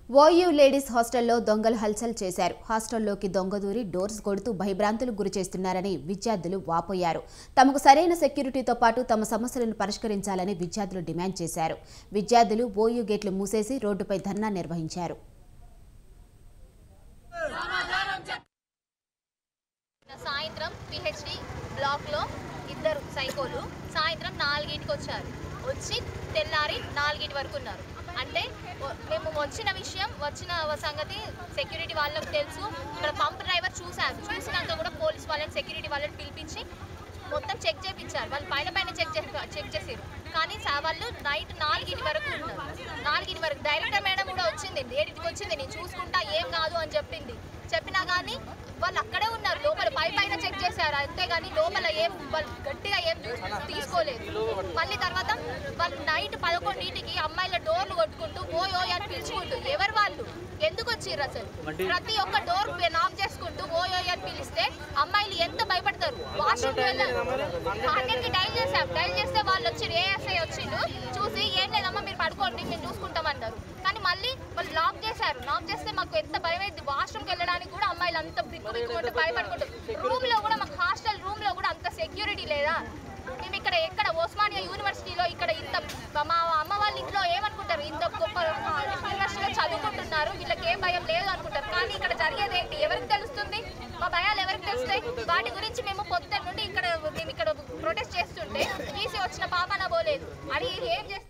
OU ladies హాస్టల్లో దొంగలు హల్చల్ చేశారు హాస్టల్లోకి దొంగదూరి డోర్స్ కొడుతూ భయభ్రాంతులకు గురి చేస్తున్నారని విద్యార్థులు వాపోయారు తమకు సరైన సెక్యూరిటీతో పాటు తమ సమస్యలను పరిష్కరించాలని విద్యార్థులు డిమాండ్ చేశారు విద్యార్థులు ఓయూ గేట్లు మూసేసి రోడ్డుపై ధర్నా నిర్వహించారు సాయంత్రం పిహెచ్డి బ్లాక్లో ఇద్దరు సైకోలు సాయంత్రం నాలుగింటికి వచ్చారు వచ్చి తెల్లారి నాలుగింటి వరకు ఉన్నారు అంటే వ- మేము వచ్చిన విషయం వచ్చిన సంగతి సెక్యూరిటీ వాళ్ళకి తెలుసు ఇక్కడ పంప్ డ్రైవర్ చూశారు చూసినాక కూడా పోలీస్ వాళ్ళని సెక్యూరిటీ వాళ్ళని పిలిపించి మొత్తం చెక్ చేయించారు వాళ్ళు పైన పైన చెక్ చే చెక్ చేసారు కానీ సా- వాళ్ళు నైట్ నాలుగింటి వరకు ఉన్నారు నాలుగింటి వరకు డైరెక్టర్ మేడం కూడా వచ్చింది ఏడింటికి వచ్చింది నేను చూసుకుంటా ఏం కాదు అని చెప్పింది చెప్పినా కానీ వాళ్ళు అక్కడే ఉన్నారు లోపల పై పైన చెక్ చేశారు అంతేగాని లోపల ఏం వాళ్ళు గట్టిగా ఏం చూ- తీసుకోలేదు మళ్ళీ తర్వాత వాళ్ళు నైట్ పదకొండింటికి అమ్మాయిల డోర్లు కొట్టుకుంటూ ఓయ్ ఓయ్ అని పిలుచుకుంటూ ఎవరు వాళ్ళు ఎందుకు వచ్చిర్రు అసలు ప్రతి ఒక్క డోర్ నాక్ చేసుకుంటూ ఓయ్ ఓయ్ అని పిలిస్తే అమ్మాయిలు ఎంత భయపడతారు వాష్రూమ్ హండ్రెడ్కి డైల్ చేసాం డైల్ చేస్తే వాళ్ళు వచ్చి ఏఎస్ఐ వచ్చిండు చూసి ఏం లేదమ్మా మీరు పడుకోండి మేము చూసుకుంటామన్నారు కానీ మళ్ళీ వాళ్ళు లాక్ చేశారు లాక్ చేస్తే మాకు ఎంత భయం అయింది వాష్రూమ్కి వెళ్ళడానికి కూడా అమ్మాయిలు అంత బిక్కు బిక్కు భయపడుకుంటూ రూమ్ లో కూడా మాకు హాస్టల్ రూమ్ లో కూడా అంత సెక్యూరిటీ లేదా మేము ఇక్కడ ఎక్కడ ఓస్మానియా యూనివర్సిటీలో ఇక్కడ ఇంత మా అమ్మ వాళ్ళ ఇంట్లో ఏమనుకుంటారు ఇంత గొప్ప యూనివర్సిటీలో చదువుకుంటున్నారు వీళ్ళకి ఏం భయం లేదు అనుకుంటారు కానీ ఇక్కడ జరిగేది ఏంటి ఎవరికి తెలుస్తుంది మా భయాలు ఎవరికి తెలుస్తాయి వాటి గురించి మేము పొద్దున్న నుండి ఇక్కడ మేము ఇక్కడ ప్రొటెస్ట్ చేస్తుంటే వీసీ వచ్చిన పాపన పోలేదు అది ఏం చేస్తారు